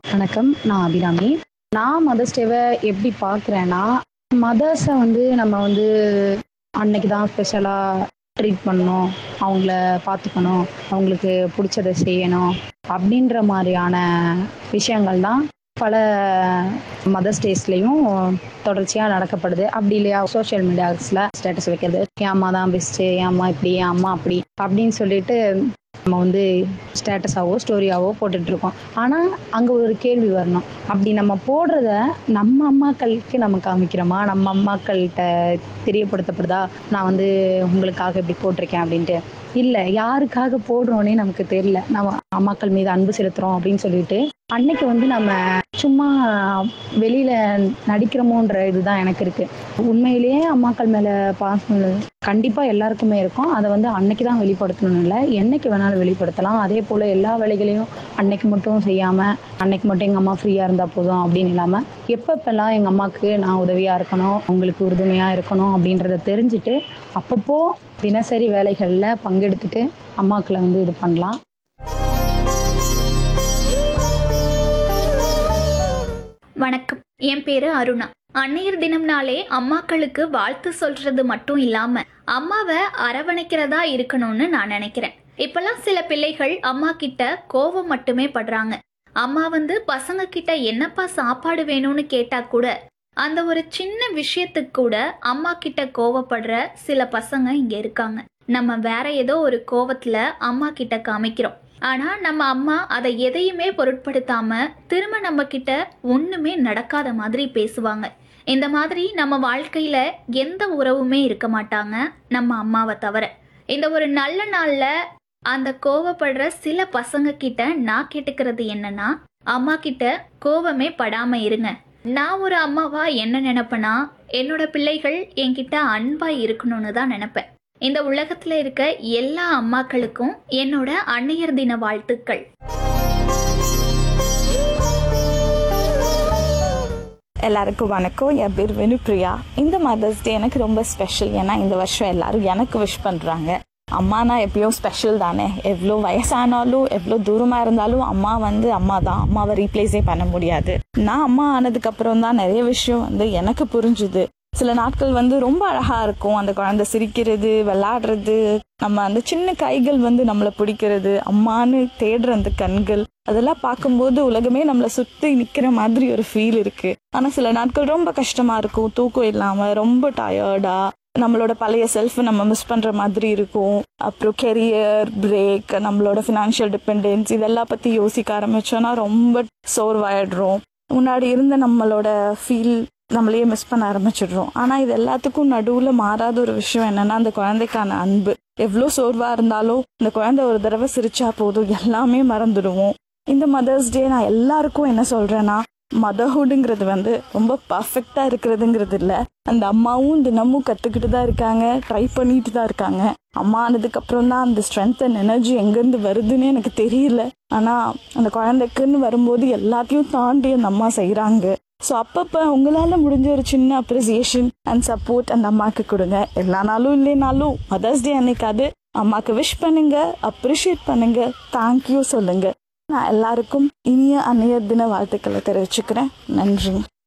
வணக்கம் நான் அபிராமி நான் மதர்ஸ் டேவை எப்படி பார்க்குறேன்னா மதர்ஸை வந்து நம்ம வந்து அன்னைக்கு தான் ஸ்பெஷலாக ட்ரீட் பண்ணணும் அவங்கள பார்த்துக்கணும் அவங்களுக்கு பிடிச்சதை செய்யணும் அப்படின்ற மாதிரியான விஷயங்கள் தான் பல மதர்ஸ் டேஸ்லேயும் தொடர்ச்சியாக நடக்கப்படுது அப்படி இல்லையா சோஷியல் மீடியாஸில் ஸ்டேட்டஸ் வைக்கிறது என் அம்மா தான் பெஸ்ட்டு என் அம்மா இப்படி என் அம்மா அப்படி அப்படின்னு சொல்லிட்டு நம்ம வந்து ஸ்டேட்டஸாவோ ஸ்டோரியாவோ போட்டுட்டு இருக்கோம் ஆனால் அங்கே ஒரு கேள்வி வரணும் அப்படி நம்ம போடுறத நம்ம அம்மாக்களுக்கு நம்ம காமிக்கிறோமா நம்ம அம்மாக்கள்கிட்ட தெரியப்படுத்தப்படுதா நான் வந்து உங்களுக்காக இப்படி போட்டிருக்கேன் அப்படின்ட்டு இல்லை யாருக்காக போடுறோன்னே நமக்கு தெரியல நம்ம அம்மாக்கள் மீது அன்பு செலுத்துகிறோம் அப்படின்னு சொல்லிட்டு அன்னைக்கு வந்து நம்ம சும்மா வெளியில நடிக்கிறோமோன்ற இதுதான் எனக்கு இருக்கு உண்மையிலேயே அம்மாக்கள் மேல பாசம் கண்டிப்பா எல்லாருக்குமே இருக்கும் அதை வந்து அன்னைக்கு தான் வெளிப்படுத்தணும் இல்லை என்னைக்கு வேணாலும் வெளிப்படுத்தலாம் அதே போல எல்லா வேலைகளையும் அன்னைக்கு மட்டும் செய்யாம அன்னைக்கு மட்டும் எங்க அம்மா ஃப்ரீயா இருந்தா போதும் அப்படின்னு இல்லாம எப்பப்பெல்லாம் எங்க அம்மாவுக்கு நான் உதவியா இருக்கணும் உங்களுக்கு உறுதுணையா இருக்கணும் அப்படின்றத தெரிஞ்சுட்டு அப்பப்போ தினசரி வேலைகள்ல பங்கெடுத்துட்டு அம்மாக்களை வந்து இது பண்ணலாம் வணக்கம் என் பேரு அருணா அன்னையர் தினம்னாலே அம்மாக்களுக்கு வாழ்த்து சொல்றது மட்டும் இல்லாம அம்மாவை அரவணைக்கிறதா இருக்கணும்னு நான் நினைக்கிறேன் இப்பெல்லாம் சில பிள்ளைகள் அம்மா கிட்ட கோவம் மட்டுமே படுறாங்க அம்மா வந்து பசங்க கிட்ட என்னப்பா சாப்பாடு வேணும்னு கேட்டா கூட அந்த ஒரு சின்ன விஷயத்துக்கு கூட அம்மா கிட்ட கோவப்படுற சில பசங்க இங்க இருக்காங்க நம்ம வேற ஏதோ ஒரு கோவத்துல அம்மா கிட்ட காமிக்கிறோம் ஆனா நம்ம அம்மா அதை எதையுமே பொருட்படுத்தாம திரும்ப நம்ம கிட்ட ஒண்ணுமே நடக்காத மாதிரி பேசுவாங்க இந்த மாதிரி நம்ம வாழ்க்கையில எந்த உறவுமே இருக்க மாட்டாங்க நம்ம அம்மாவை தவிர இந்த ஒரு நல்ல நாள்ல அந்த கோவப்படுற சில பசங்க கிட்ட நான் கேட்டுக்கிறது என்னன்னா அம்மா கிட்ட கோவமே படாம இருங்க நான் ஒரு அம்மாவா என்ன நினைப்பேனா என்னோட பிள்ளைகள் என்கிட்ட அன்பா இருக்கணும்னு தான் நினைப்பேன் இந்த உலகத்துல இருக்க எல்லா அம்மாக்களுக்கும் என்னோட அன்னையர் தின வாழ்த்துக்கள் எல்லாருக்கும் வணக்கம் என் பேர் வெனுப்ரியா இந்த மதர்ஸ் டே எனக்கு ரொம்ப ஸ்பெஷல் ஏன்னா இந்த வருஷம் எல்லாரும் எனக்கு விஷ் பண்ணுறாங்க அம்மானா எப்பயும் ஸ்பெஷல் தானே எவ்வளோ வயசானாலும் எவ்வளோ தூரமாக இருந்தாலும் அம்மா வந்து அம்மா தான் அம்மாவை ரீப்ளேஸே பண்ண முடியாது நான் அம்மா ஆனதுக்கப்புறம் தான் நிறைய விஷயம் வந்து எனக்கு புரிஞ்சுது சில நாட்கள் வந்து ரொம்ப அழகா இருக்கும் அந்த குழந்தை சிரிக்கிறது விளையாடுறது நம்ம அந்த சின்ன கைகள் வந்து நம்மளை பிடிக்கிறது அம்மான்னு தேடுற அந்த கண்கள் அதெல்லாம் பார்க்கும்போது உலகமே நம்மளை சுத்தி நிக்கிற மாதிரி ஒரு ஃபீல் இருக்கு ஆனா சில நாட்கள் ரொம்ப கஷ்டமா இருக்கும் தூக்கம் இல்லாம ரொம்ப டயர்டா நம்மளோட பழைய செல்ஃப் நம்ம மிஸ் பண்ற மாதிரி இருக்கும் அப்புறம் கெரியர் பிரேக் நம்மளோட ஃபினான்ஷியல் டிபெண்டன்ஸ் இதெல்லாம் பத்தி யோசிக்க ஆரம்பிச்சோன்னா ரொம்ப சோர்வாயிடுறோம் முன்னாடி இருந்த நம்மளோட ஃபீல் நம்மளையே மிஸ் பண்ண ஆரம்பிச்சிடுறோம் ஆனா இது எல்லாத்துக்கும் நடுவுல மாறாத ஒரு விஷயம் என்னன்னா அந்த குழந்தைக்கான அன்பு எவ்வளோ சோர்வா இருந்தாலும் இந்த குழந்தை ஒரு தடவை சிரிச்சா போதும் எல்லாமே மறந்துடுவோம் இந்த மதர்ஸ் டே நான் எல்லாருக்கும் என்ன சொல்றேன்னா மதர்ஹுட்ங்கிறது வந்து ரொம்ப பர்ஃபெக்டா இருக்கிறதுங்கிறது இல்ல அந்த அம்மாவும் தினமும் கத்துக்கிட்டு தான் இருக்காங்க ட்ரை பண்ணிட்டு தான் இருக்காங்க அம்மா ஆனதுக்கு அப்புறம் தான் அந்த ஸ்ட்ரென்த் அண்ட் எனர்ஜி எங்கேருந்து வருதுன்னு எனக்கு தெரியல ஆனா அந்த குழந்தைக்குன்னு வரும்போது எல்லாத்தையும் தாண்டி அந்த அம்மா செய்றாங்க ஸோ அப்பப்போ உங்களால முடிஞ்ச ஒரு சின்ன அப்ரிசியேஷன் அண்ட் சப்போர்ட் அந்த அம்மாக்கு கொடுங்க எல்லா நாளும் இல்லைனாலும் மதர்ஸ் டே அன்னைக்காது அம்மாக்கு விஷ் பண்ணுங்க அப்ரிஷியேட் பண்ணுங்க தேங்க்யூ சொல்லுங்க நான் எல்லாருக்கும் இனிய அன்னையர் தின வாழ்த்துக்களை தெரிவிச்சுக்கிறேன் நன்றி